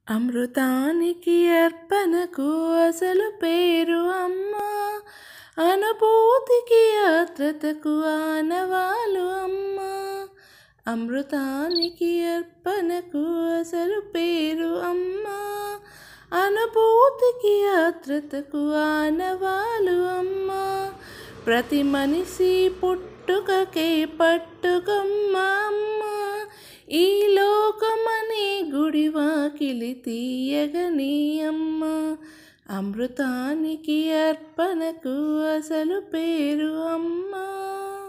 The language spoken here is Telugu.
అమృతానికి అర్పణకు అసలు పేరు అమ్మ అనుభూతికి ఆత్రతకు ఆనవాలు అమ్మ అమృతానికి అర్పణకు అసలు పేరు అమ్మ అనుభూతికి ఆత్రతకు ఆనవాలు అమ్మ ప్రతి మనిషి పుట్టుకకే పట్టుకమ్మ అమ్మ ఈ లోకమనే గుడి వాకిలి తీయగని అమ్మ అమృతానికి అర్పణకు అసలు పేరు అమ్మ